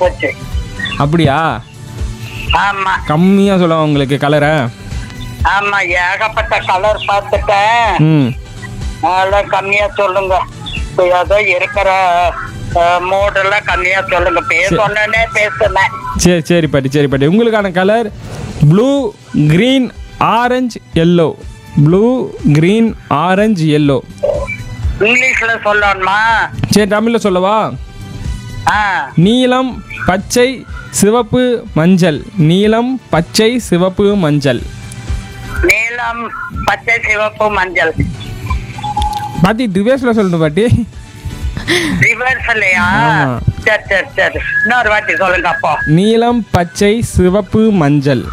போச்சு அப்படியா ஆமா கம்மியாக சொல்லலாம் உங்களுக்கு கலரை ஆமா ஏகப்பட்ட கலர் பார்த்துட்டேன் ம் அதெல்லாம் கம்மியா சொல்லுங்க இப்ப ஏதோ இருக்கிற மூடெல்லாம் கம்மியா சொல்லுங்க பேசணுன்னே பேசுனேன் சரி சரி பாட்டி சரி பாட்டி உங்களுக்கான colour blue green orange yellow blue green orange yellow இங்கிலீஷ்ல சொல்லணுமா சரி தமிழில் சொல்லவா ஆ நீலம் பச்சை சிவப்பு மஞ்சள் நீலம் பச்சை சிவப்பு மஞ்சள் நீலம் பச்சை சிவப்பு மஞ்சள் பாட்டி ரிவேர்ஸில் சொல்லணும் பாட்டி ரிவர்ஸ் இல்லையா ஆமா. சரி சரி சரி இன்னொரு வாட்டி சொல்லுங்க அப்போ நீலம் பச்சை சிவப்பு மஞ்சள்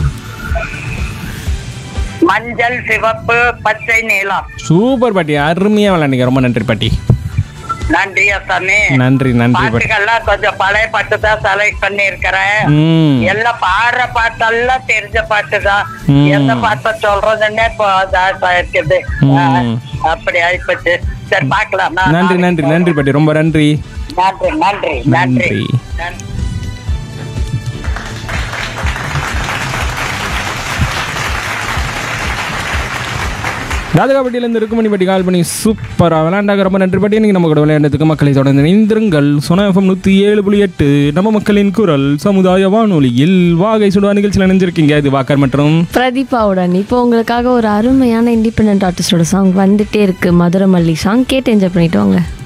மஞ்சள் சிவப்பு பச்சை நீலம் சூப்பர் பாட்டி அருமையாக விளாண்டிங்க ரொம்ப நன்றி பாட்டி நன்றியா சாமி நன்றி நன்றி பாட்டி பாட்டுகள்லாம் கொஞ்சம் பழைய பாட்டு தான் செலக்ட் பண்ணி இருக்கிறேன் ம் எல்லாம் பாடுற பாட்டெல்லாம் தெரிஞ்ச பாட்டு தான் ம். எந்த பாட்டை சொல்றதுன்னே இப்போ இதா இருக்குது ம். அப்படி ஆயிப்போச்சு சரி பார்க்கலாம் நன்றி நன்றி நன்றி பாட்டி ரொம்ப நன்றி நன்றி நன்றி நன்றி நன்றி. நன்றி ராதகாப்பட்டியிலேருந்து இருக்குமணி பாட்டி கால் பண்ணி சூப்பராக விளையாண்டாங்க ரொம்ப நன்றி பாட்டி நீங்கள் நம்ம கூட விளையாண்டதுக்கு மக்களை தொடர்ந்து இணைந்திருங்கள் சொன எஃப்எம் நூற்றி ஏழு புள்ளி எட்டு நம்ம மக்களின் குரல் சமுதாய வானொலியில் வாகை சுடுவா நிகழ்ச்சியில் இணைஞ்சிருக்கீங்க இது வாக்கர் மற்றும் பிரதீபாவுடன் இப்போ உங்களுக்காக ஒரு அருமையான இண்டிபெண்ட் ஆர்டிஸ்டோட சாங் வந்துட்டே இருக்கு மதுரமல்லி சாங் கேட்டு என்ஜாய் பண்ணிட்டு வாங்க